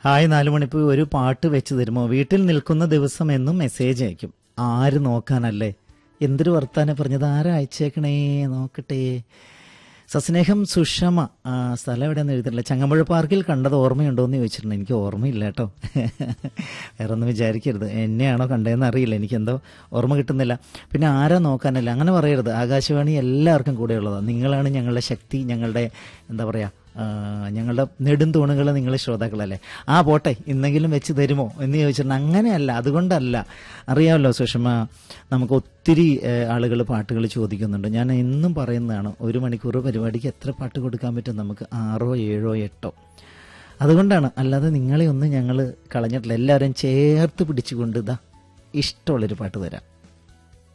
hi നാലു മണിപ്പൂ ഒരു പാട്ട് വെച്ച് തരുമോ വീട്ടിൽ നിൽക്കുന്ന ദിവസം എന്നും മെസ്സേജ് അയക്കും ആര് നോക്കാനല്ലേ എന്തൊരു വർത്താനം പറഞ്ഞത് ആരാ അയച്ചേക്കണേ നോക്കട്ടെ സസ്നേഹം സുഷമ ആ, സ്ഥലം എവിടെയെന്ന് എഴുതിട്ടില്ല ചങ്ങമ്പുഴ പാർക്കിൽ കണ്ടത് ഓർമ്മയുണ്ടോ എന്ന് ചോദിച്ചിട്ടുണ്ട് എനിക്ക് ഓർമ്മയില്ല കേട്ടോ വേറെ ഒന്നും വിചാരിക്കരുത് എന്നെയാണോ കണ്ടതെന്ന് അറിയില്ല എനിക്കെന്തോ ഓർമ്മ കിട്ടുന്നില്ല പിന്നെ ആരാ നോക്കാനല്ല അങ്ങനെ പറയരുത് ആകാശവാണി എല്ലാവർക്കും കൂടെയുള്ളതാണ് നിങ്ങളാണ് ഞങ്ങളുടെ ശക്തി ഞങ്ങളുടെ എന്താ പറയുക ആ, ഞങ്ങളുടെ നെടുംതൂണുകൾ നിങ്ങൾ ശ്രോതാക്കളല്ലേ ആ പോട്ടെ ഇന്നെങ്കിലും വെച്ച് തരുമോ എന്ന് ചോദിച്ചിട്ടുണ്ട് അങ്ങനെയല്ല അതുകൊണ്ടല്ല അറിയാമല്ലോ സുഷമ നമുക്ക് ഒത്തിരി ആളുകൾ പാട്ടുകൾ ചോദിക്കുന്നുണ്ട് ഞാൻ എന്നും പറയുന്നതാണ് ഒരു മണിക്കൂർ പരിപാടിക്ക് എത്ര പാട്ട് കൊടുക്കാൻ പറ്റും നമുക്ക് ആറോ ഏഴോ എട്ടോ അതുകൊണ്ടാണ് അല്ലാതെ നിങ്ങളെ ഒന്നും ഞങ്ങൾ കളഞ്ഞിട്ടില്ല എല്ലാവരും ചേർത്ത് പിടിച്ചുകൊണ്ട് ഇതാ ഇഷ്ടമുള്ളൊരു പാട്ട് തരാം